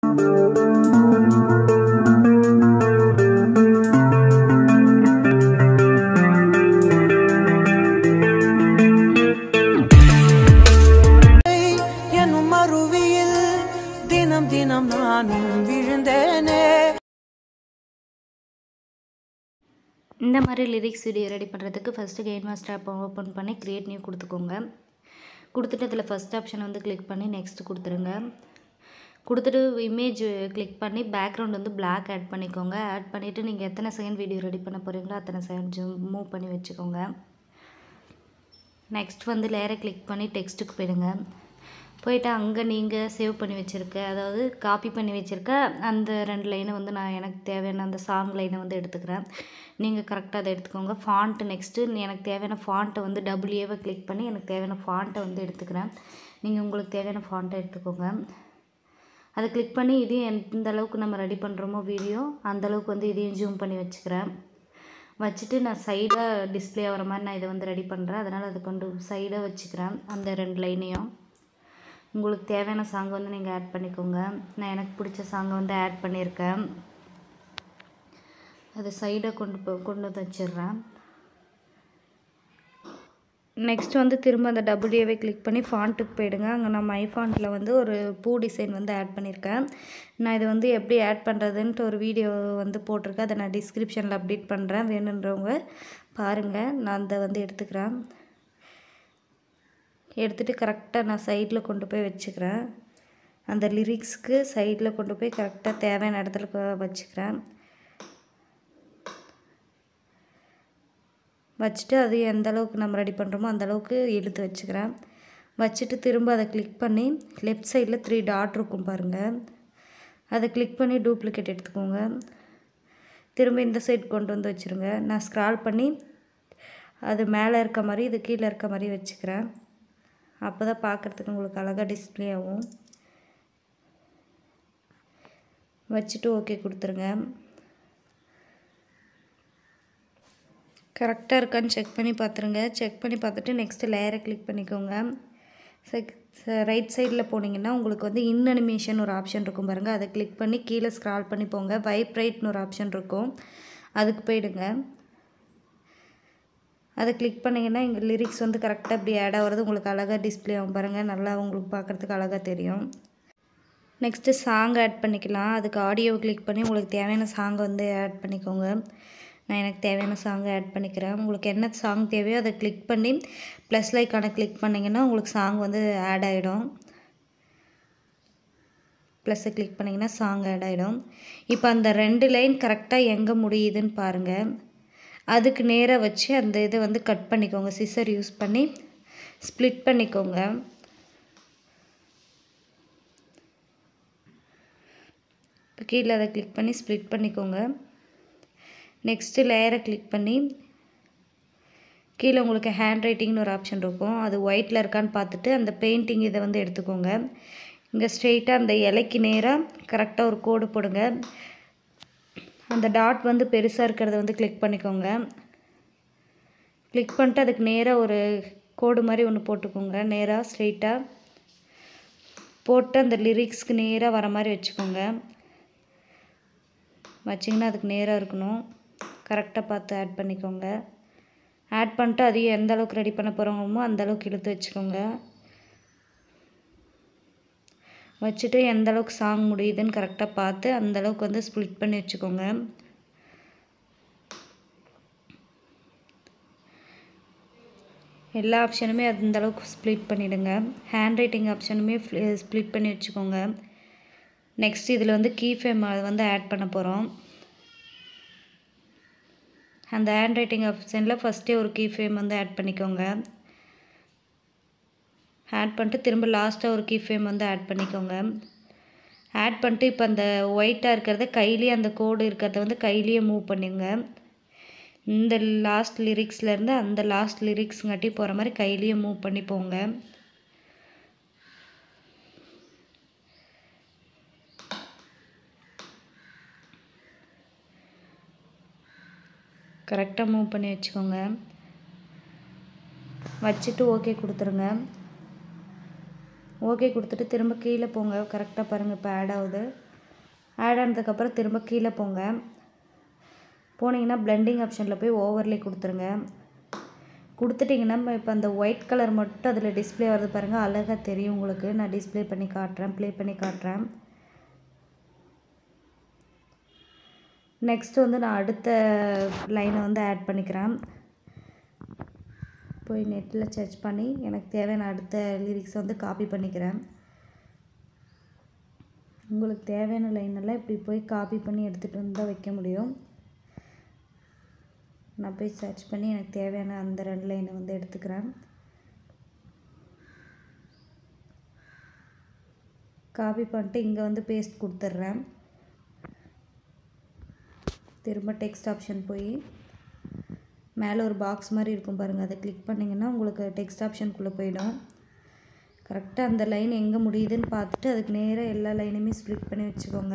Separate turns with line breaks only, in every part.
எனும் அருவியில் தினம் தினம் நானும் விழுந்தேனே
இந்த மாதிரி லிரிக்ஸ் வீடியோ ரெடி பண்ணுறதுக்கு first KineMaster app open பண்ணி க்ரியேட் நியூ கொடுத்துக்கோங்க கொடுத்துட்டு அதில் ஃபஸ்ட் ஆப்ஷன் வந்து கிளிக் பண்ணி நெக்ஸ்ட் கொடுத்துருங்க கொடுத்துட்டு இமேஜ் கிளிக் பண்ணி பேக்ரவுண்ட் வந்து Black ஆட் பண்ணிக்கோங்க ஆட் பண்ணிவிட்டு நீங்கள் எத்தனை செகண்ட் வீடியோ ரெடி பண்ண போகிறீங்களோ அத்தனை செகண்ட் ஜூம் மூவ் பண்ணி வச்சுக்கோங்க நெக்ஸ்ட் வந்து லேயரை கிளிக் பண்ணி டெக்ஸ்ட்டுக்கு போயிடுங்க போயிட்டு அங்கே நீங்கள் சேவ் பண்ணி வச்சுருக்க அதாவது காப்பி பண்ணி வச்சுருக்க அந்த ரெண்டு லைனை வந்து நான் எனக்கு தேவையான அந்த சாங் லைனை வந்து எடுத்துக்கிறேன் நீங்கள் கரெக்டாக அதை எடுத்துக்கோங்க ஃபாண்ட்டு நெக்ஸ்ட்டு எனக்கு தேவையான ஃபாண்ட்டை வந்து டபுள் ஏவை கிளிக் பண்ணி எனக்கு தேவையான ஃபாண்ட்டை வந்து எடுத்துக்கிறேன் நீங்கள் உங்களுக்கு தேவையான ஃபாண்ட்டை எடுத்துக்கோங்க அதை கிளிக் பண்ணி இதையும் எந்த அளவுக்கு நம்ம ரெடி பண்ணுறோமோ வீடியோ அந்த அளவுக்கு வந்து இதையும் ஜூம் பண்ணி வச்சுக்கிறேன் வச்சுட்டு நான் சைடாக டிஸ்ப்ளே ஆகிற மாதிரி நான் இதை வந்து ரெடி பண்ணுறேன் அதனால் அதை கொண்டு சைடாக வச்சுக்கிறேன் அந்த ரெண்டு லைனையும் உங்களுக்கு தேவையான சாங் வந்து நீங்கள் ஆட் பண்ணிக்கோங்க நான் எனக்கு பிடிச்ச சாங்கை வந்து ஆட் பண்ணியிருக்கேன் அதை சைடாக கொண்டு போ கொண்டு வந்து வச்சிடுறேன் நெக்ஸ்ட் வந்து திரும்ப அந்த டபுள் ஏவை கிளிக் பண்ணி ஃபாண்ட்டுக்கு போயிடுங்க அங்கே நான் மை ஃபாண்ட்டில் வந்து ஒரு பூ டிசைன் வந்து ஆட் பண்ணியிருக்கேன் நான் இதை வந்து எப்படி ஆட் பண்ணுறதுன்ட்டு ஒரு வீடியோ வந்து போட்டிருக்கேன் அதை நான் டிஸ்கிரிப்ஷனில் அப்டேட் பண்ணுறேன் வேணுன்றவங்க பாருங்கள் நான் அதை வந்து எடுத்துக்கிறேன் எடுத்துகிட்டு கரெக்டாக நான் சைடில் கொண்டு போய் வச்சுக்கிறேன் அந்த லிரிக்ஸ்க்கு சைடில் கொண்டு போய் கரெக்டாக தேவையான இடத்துல கொ- வச்சுக்கிறேன் வச்சுட்டு அது எந்த அளவுக்கு நம்ம ரெடி பண்ணுறோமோ அந்த அளவுக்கு இழுத்து வச்சுக்கிறேன் வச்சுட்டு திரும்ப அதை கிளிக் பண்ணி லெஃப்ட் சைடில் த்ரீ டாட் இருக்கும் பாருங்கள் அதை கிளிக் பண்ணி டூப்ளிகேட் எடுத்துக்கோங்க திரும்ப இந்த சைடு கொண்டு வந்து வச்சுருங்க நான் ஸ்க்ரால் பண்ணி அது மேலே இருக்க மாதிரி இது கீழே இருக்க மாதிரி வச்சுக்கிறேன் அப்போ தான் பார்க்குறதுக்கு உங்களுக்கு அழகாக டிஸ்ப்ளே ஆகும் வச்சுட்டு ஓகே கொடுத்துருங்க கரெக்டாக இருக்கான்னு செக் பண்ணி பார்த்துருங்க செக் பண்ணி பார்த்துட்டு நெக்ஸ்ட்டு லேயரை கிளிக் பண்ணிக்கோங்க செக் ரைட் சைடில் போனீங்கன்னா உங்களுக்கு வந்து இன் அனிமேஷன் ஒரு ஆப்ஷன் இருக்கும் பாருங்கள் அதை கிளிக் பண்ணி கீழே ஸ்க்ரால் பண்ணி போங்க வைப்ரைட்னு ஒரு ஆப்ஷன் இருக்கும் அதுக்கு போயிடுங்க அதை கிளிக் பண்ணிங்கன்னா இங்கே லிரிக்ஸ் வந்து கரெக்டாக இப்படி ஆட் ஆகிறது உங்களுக்கு அழகாக டிஸ்ப்ளே ஆகும் பாருங்கள் நல்லா உங்களுக்கு பார்க்குறதுக்கு அழகாக தெரியும் நெக்ஸ்ட்டு சாங் ஆட் பண்ணிக்கலாம் அதுக்கு ஆடியோவை கிளிக் பண்ணி உங்களுக்கு தேவையான சாங்கை வந்து ஆட் பண்ணிக்கோங்க நான் எனக்கு தேவையான சாங்கை ஆட் பண்ணிக்கிறேன் உங்களுக்கு என்ன சாங் தேவையோ அதை கிளிக் பண்ணி ப்ளஸ் லைக்கான கிளிக் பண்ணிங்கன்னா உங்களுக்கு சாங் வந்து ஆட் ஆகிடும் ப்ளஸ்ஸை கிளிக் பண்ணிங்கன்னா சாங் ஆட் ஆகிடும் இப்போ அந்த ரெண்டு லைன் கரெக்டாக எங்கே முடியுதுன்னு பாருங்கள் அதுக்கு நேராக வச்சு அந்த இதை வந்து கட் பண்ணிக்கோங்க சிசர் யூஸ் பண்ணி ஸ்ப்ளிட் பண்ணிக்கோங்க இப்போ கீழே அதை கிளிக் பண்ணி ஸ்ப்ளிட் பண்ணிக்கோங்க நெக்ஸ்ட்டு லேயரை கிளிக் பண்ணி கீழே உங்களுக்கு ஹேண்ட் ரைட்டிங்னு ஒரு ஆப்ஷன் இருக்கும் அது ஒயிட்டில் இருக்கான்னு பார்த்துட்டு அந்த பெயிண்டிங் இதை வந்து எடுத்துக்கோங்க இங்கே ஸ்ட்ரெயிட்டாக அந்த இலைக்கு நேராக கரெக்டாக ஒரு கோடு போடுங்க அந்த டாட் வந்து பெருசாக இருக்கிறத வந்து கிளிக் பண்ணிக்கோங்க கிளிக் பண்ணிட்டு அதுக்கு நேராக ஒரு கோடு மாதிரி ஒன்று போட்டுக்கோங்க நேராக ஸ்ட்ரெயிட்டாக போட்டு அந்த லிரிக்ஸ்க்கு நேராக வர மாதிரி வச்சுக்கோங்க வச்சிங்கன்னா அதுக்கு நேராக இருக்கணும் கரெக்டாக பார்த்து ஆட் பண்ணிக்கோங்க ஆட் பண்ணிட்டு அதையும் எந்த அளவுக்கு ரெடி பண்ண போகிறோமோ அந்த அளவுக்கு இழுத்து வச்சுக்கோங்க வச்சுட்டு எந்த அளவுக்கு சாங் முடியுதுன்னு கரெக்டாக பார்த்து அந்த அளவுக்கு வந்து ஸ்ப்ளிட் பண்ணி வச்சுக்கோங்க எல்லா ஆப்ஷனுமே அந்த அளவுக்கு ஸ்ப்ளிட் பண்ணிவிடுங்க ஹேண்ட் ரைட்டிங் ஆப்ஷனுமே ஸ்ப்ளிட் பண்ணி வச்சுக்கோங்க நெக்ஸ்ட் இதில் வந்து கீ ஃபேம் வந்து ஆட் பண்ண போகிறோம் அந்த ஹேண்ட் ரைட்டிங் ஆப்ஷனில் ஃபஸ்ட்டே ஒரு கீ ஃப்ரேம் வந்து ஆட் பண்ணிக்கோங்க ஆட் பண்ணிட்டு திரும்ப லாஸ்ட்டாக ஒரு கீ ஃப்ரேம் வந்து ஆட் பண்ணிக்கோங்க ஆட் பண்ணிட்டு இப்போ அந்த ஒயிட்டாக இருக்கிறத கையிலேயே அந்த கோடு இருக்கிறத வந்து கையிலேயே மூவ் பண்ணுங்க இந்த லாஸ்ட் லிரிக்ஸ்லேருந்து அந்த லாஸ்ட் லிரிக்ஸ்ங்காட்டி போகிற மாதிரி கையிலேயே மூவ் பண்ணி போங்க கரெக்டாக மூவ் பண்ணி வச்சுக்கோங்க வச்சுட்டு ஓகே கொடுத்துருங்க ஓகே கொடுத்துட்டு திரும்ப கீழே போங்க கரெக்டாக பாருங்கள் இப்போ ஆட் ஆகுது ஆட் ஆனதுக்கப்புறம் திரும்ப கீழே போங்க போனீங்கன்னா பிளெண்டிங் ஆப்ஷனில் போய் ஓவர்லே கொடுத்துருங்க கொடுத்துட்டிங்கன்னா இப்போ அந்த ஒயிட் கலர் மட்டும் அதில் டிஸ்ப்ளே வருது பாருங்கள் அழகாக தெரியும் உங்களுக்கு நான் டிஸ்ப்ளே பண்ணி காட்டுறேன் ப்ளே பண்ணி காட்டுறேன் நெக்ஸ்ட் வந்து நான் அடுத்த லைனை வந்து ஆட் பண்ணிக்கிறேன் போய் நெட்டில் சர்ச் பண்ணி எனக்கு தேவையான அடுத்த லிரிக்ஸை வந்து காப்பி பண்ணிக்கிறேன் உங்களுக்கு தேவையான லைனெல்லாம் இப்படி போய் காப்பி பண்ணி எடுத்துகிட்டு வந்து தான் வைக்க முடியும் நான் போய் சர்ச் பண்ணி எனக்கு தேவையான அந்த ரெண்டு லைனை வந்து எடுத்துக்கிறேன் காப்பி பண்ணிட்டு இங்கே வந்து பேஸ்ட் கொடுத்துட்றேன் திரும்ப டெக்ஸ்ட் ஆப்ஷன் போய் மேலே ஒரு பாக்ஸ் மாதிரி இருக்கும் பாருங்கள் அதை கிளிக் பண்ணிங்கன்னா உங்களுக்கு டெக்ஸ்ட் ஆப்ஷனுக்குள்ளே போயிடும் கரெக்டாக அந்த லைன் எங்கே முடியுதுன்னு பார்த்துட்டு அதுக்கு நேராக எல்லா லைனுமே ஸ்ப்ளிட் பண்ணி வச்சுக்கோங்க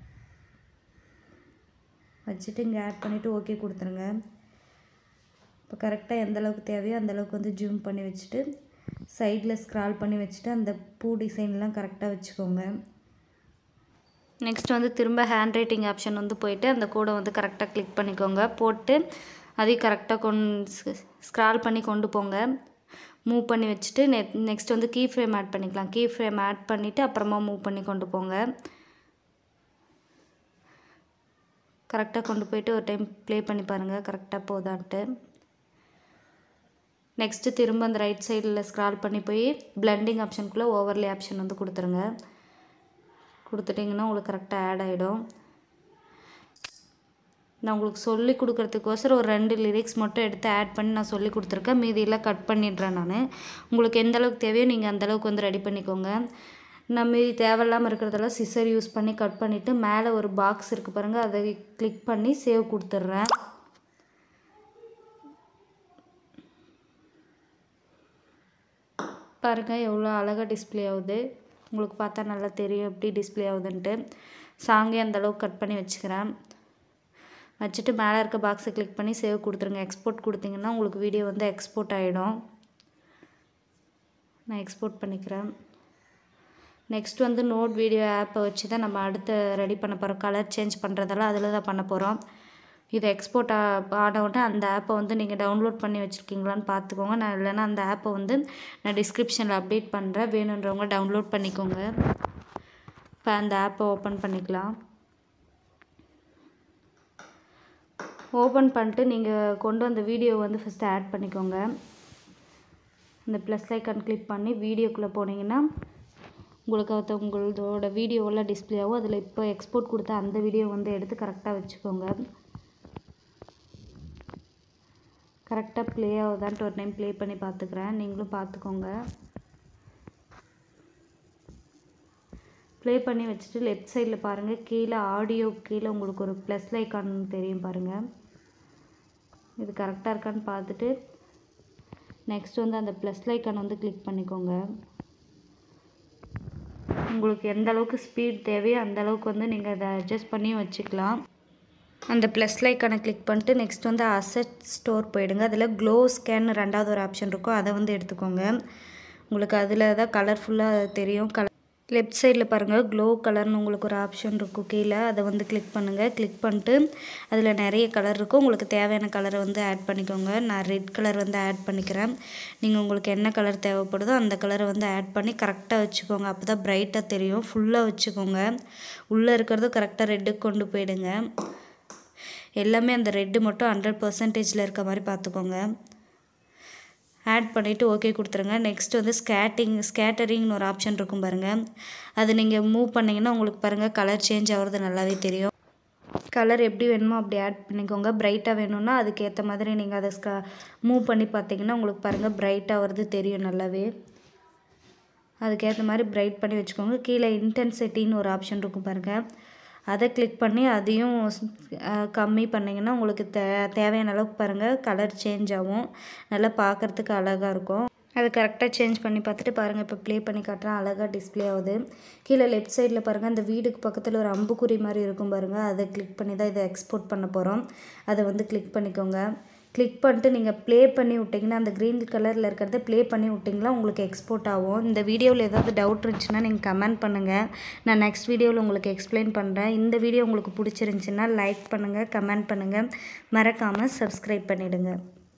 வச்சுட்டு இங்கே ஆட் பண்ணிவிட்டு ஓகே கொடுத்துருங்க இப்போ கரெக்டாக எந்த அளவுக்கு தேவையோ அந்த அளவுக்கு வந்து ஜூம் பண்ணி வச்சுட்டு சைடில் ஸ்க்ரால் பண்ணி வச்சுட்டு அந்த பூ டிசைன்லாம் கரெக்டாக வச்சுக்கோங்க நெக்ஸ்ட் வந்து திரும்ப ஹேண்ட் ரைட்டிங் ஆப்ஷன் வந்து போயிட்டு அந்த கோடை வந்து கரெக்டாக கிளிக் பண்ணிக்கோங்க போட்டு அதையும் கரெக்டாக கொண் ஸ்க்ரால் பண்ணி கொண்டு போங்க மூவ் பண்ணி வச்சுட்டு நெ நெக்ஸ்ட் வந்து கீ ஃப்ரேம் ஆட் பண்ணிக்கலாம் கீ ஃப்ரேம் ஆட் பண்ணிவிட்டு அப்புறமா மூவ் பண்ணி கொண்டு போங்க கரெக்டாக கொண்டு போயிட்டு ஒரு டைம் ப்ளே பண்ணி பாருங்கள் கரெக்டாக போதான்ட்டு நெக்ஸ்ட்டு திரும்ப அந்த ரைட் சைடில் ஸ்க்ரால் பண்ணி போய் பிளெண்டிங் ஆப்ஷனுக்குள்ளே ஓவர்லே ஆப்ஷன் வந்து கொடுத்துருங்க கொடுத்துட்டிங்கன்னா உங்களுக்கு கரெக்டாக ஆட் ஆகிடும் நான் உங்களுக்கு சொல்லி கொடுக்குறதுக்கோசரம் ஒரு ரெண்டு லிரிக்ஸ் மட்டும் எடுத்து ஆட் பண்ணி நான் சொல்லி கொடுத்துருக்கேன் மீதியெல்லாம் கட் பண்ணிடுறேன் நான் உங்களுக்கு எந்த அளவுக்கு தேவையோ நீங்கள் அந்த அளவுக்கு வந்து ரெடி பண்ணிக்கோங்க நான் மீதி தேவையில்லாமல் இருக்கிறதெல்லாம் சிசர் யூஸ் பண்ணி கட் பண்ணிவிட்டு மேலே ஒரு பாக்ஸ் இருக்குது பாருங்கள் அதை கிளிக் பண்ணி சேவ் கொடுத்துட்றேன் பாருங்கள் எவ்வளோ அழகாக டிஸ்ப்ளே ஆகுது உங்களுக்கு பார்த்தா நல்லா தெரியும் எப்படி டிஸ்ப்ளே ஆகுதுன்ட்டு சாங்கே அந்தளவுக்கு கட் பண்ணி வச்சுக்கிறேன் வச்சுட்டு மேலே இருக்க பாக்ஸை கிளிக் பண்ணி சேவ் கொடுத்துருங்க எக்ஸ்போர்ட் கொடுத்தீங்கன்னா உங்களுக்கு வீடியோ வந்து எக்ஸ்போர்ட் ஆகிடும் நான் எக்ஸ்போர்ட் பண்ணிக்கிறேன் நெக்ஸ்ட் வந்து நோட் வீடியோ ஆப்பை வச்சு தான் நம்ம அடுத்து ரெடி பண்ண போகிறோம் கலர் சேஞ்ச் பண்ணுறதெல்லாம் அதில் தான் பண்ண போகிறோம் இது எக்ஸ்போர்ட் ஆன உடனே அந்த ஆப்பை வந்து நீங்கள் டவுன்லோட் பண்ணி வச்சுருக்கீங்களான்னு பார்த்துக்கோங்க நான் இல்லைன்னா அந்த ஆப்பை வந்து நான் டிஸ்கிரிப்ஷனில் அப்டேட் பண்ணுறேன் வேணுன்றவங்க டவுன்லோட் பண்ணிக்கோங்க இப்போ அந்த ஆப்பை ஓப்பன் பண்ணிக்கலாம் ஓப்பன் பண்ணிட்டு நீங்கள் கொண்டு வந்த வீடியோ வந்து ஃபஸ்ட்டு ஆட் பண்ணிக்கோங்க இந்த ப்ளஸ் ஐக்கான் கிளிக் பண்ணி வீடியோக்குள்ளே போனீங்கன்னா உங்களுக்கு அது உங்களோட வீடியோவெல்லாம் டிஸ்ப்ளே ஆகும் அதில் இப்போ எக்ஸ்போர்ட் கொடுத்த அந்த வீடியோ வந்து எடுத்து கரெக்டாக வச்சுக்கோங்க கரெக்டாக ப்ளே ஆகுதான்ட்டு ஒரு டைம் ப்ளே பண்ணி பார்த்துக்கிறேன் நீங்களும் பார்த்துக்கோங்க ப்ளே பண்ணி வச்சுட்டு லெஃப்ட் சைடில் பாருங்கள் கீழே ஆடியோ கீழே உங்களுக்கு ஒரு ப்ளஸ் ஐக்கான் தெரியும் பாருங்கள் இது கரெக்டாக இருக்கான்னு பார்த்துட்டு நெக்ஸ்ட் வந்து அந்த ப்ளஸ் ஐக்கான் வந்து கிளிக் பண்ணிக்கோங்க உங்களுக்கு எந்த அளவுக்கு ஸ்பீட் தேவையோ அந்த அளவுக்கு வந்து நீங்கள் அதை அட்ஜஸ்ட் பண்ணி வச்சுக்கலாம் அந்த ப்ளஸ் லைக்கானை கிளிக் பண்ணிட்டு நெக்ஸ்ட் வந்து அசட் ஸ்டோர் போயிடுங்க அதில் க்ளோ ஸ்கேன் ரெண்டாவது ஒரு ஆப்ஷன் இருக்கும் அதை வந்து எடுத்துக்கோங்க உங்களுக்கு அதில் தான் கலர்ஃபுல்லாக தெரியும் கலர் லெஃப்ட் சைடில் பாருங்கள் க்ளோ கலர்னு உங்களுக்கு ஒரு ஆப்ஷன் இருக்கும் கீழே அதை வந்து கிளிக் பண்ணுங்கள் கிளிக் பண்ணிட்டு அதில் நிறைய கலர் இருக்கும் உங்களுக்கு தேவையான கலரை வந்து ஆட் பண்ணிக்கோங்க நான் ரெட் கலர் வந்து ஆட் பண்ணிக்கிறேன் நீங்கள் உங்களுக்கு என்ன கலர் தேவைப்படுதோ அந்த கலரை வந்து ஆட் பண்ணி கரெக்டாக வச்சுக்கோங்க அப்போ தான் ப்ரைட்டாக தெரியும் ஃபுல்லாக வச்சுக்கோங்க உள்ளே இருக்கிறதும் கரெக்டாக ரெட்டுக்கு கொண்டு போயிடுங்க எல்லாமே அந்த ரெட்டு மட்டும் ஹண்ட்ரட் பர்சன்டேஜில் இருக்க மாதிரி பார்த்துக்கோங்க ஆட் பண்ணிவிட்டு ஓகே கொடுத்துருங்க நெக்ஸ்ட் வந்து ஸ்கேட்டிங் ஸ்கேட்டரிங்னு ஒரு ஆப்ஷன் இருக்கும் பாருங்கள் அது நீங்கள் மூவ் பண்ணிங்கன்னா உங்களுக்கு பாருங்கள் கலர் சேஞ்ச் ஆகிறது நல்லாவே தெரியும் கலர் எப்படி வேணுமோ அப்படி ஆட் பண்ணிக்கோங்க பிரைட்டாக வேணும்னா அதுக்கேற்ற மாதிரி நீங்கள் அதை ஸ்க மூவ் பண்ணி பார்த்தீங்கன்னா உங்களுக்கு பாருங்கள் பிரைட்டாக வருது தெரியும் நல்லாவே அதுக்கேற்ற மாதிரி பிரைட் பண்ணி வச்சுக்கோங்க கீழே இன்டென்சிட்டின்னு ஒரு ஆப்ஷன் இருக்கும் பாருங்கள் அதை கிளிக் பண்ணி அதையும் கம்மி பண்ணிங்கன்னா உங்களுக்கு தே தேவையான அளவுக்கு பாருங்கள் கலர் சேஞ்ச் ஆகும் நல்லா பார்க்குறதுக்கு அழகாக இருக்கும் அது கரெக்டாக சேஞ்ச் பண்ணி பார்த்துட்டு பாருங்கள் இப்போ ப்ளே பண்ணி காட்டுறேன் அழகாக டிஸ்ப்ளே ஆகுது கீழே லெஃப்ட் சைடில் பாருங்கள் அந்த வீடுக்கு பக்கத்தில் ஒரு அம்புக்குறி மாதிரி இருக்கும் பாருங்கள் அதை கிளிக் பண்ணி தான் இதை எக்ஸ்போர்ட் பண்ண போகிறோம் அதை வந்து கிளிக் பண்ணிக்கோங்க கிளிக் பண்ணிட்டு நீங்கள் ப்ளே பண்ணி விட்டிங்கன்னா அந்த க்ரீன் கலரில் இருக்கிறத ப்ளே பண்ணி விட்டிங்களா உங்களுக்கு எக்ஸ்போர்ட் ஆகும் இந்த வீடியோவில் ஏதாவது டவுட் இருந்துச்சுன்னா நீங்கள் கமெண்ட் பண்ணுங்கள் நான் நெக்ஸ்ட் வீடியோவில் உங்களுக்கு எக்ஸ்பிளைன் பண்ணுறேன் இந்த வீடியோ உங்களுக்கு பிடிச்சிருந்துச்சின்னா லைக் பண்ணுங்கள் கமெண்ட் பண்ணுங்கள் மறக்காமல் சப்ஸ்கிரைப் பண்ணிவிடுங்க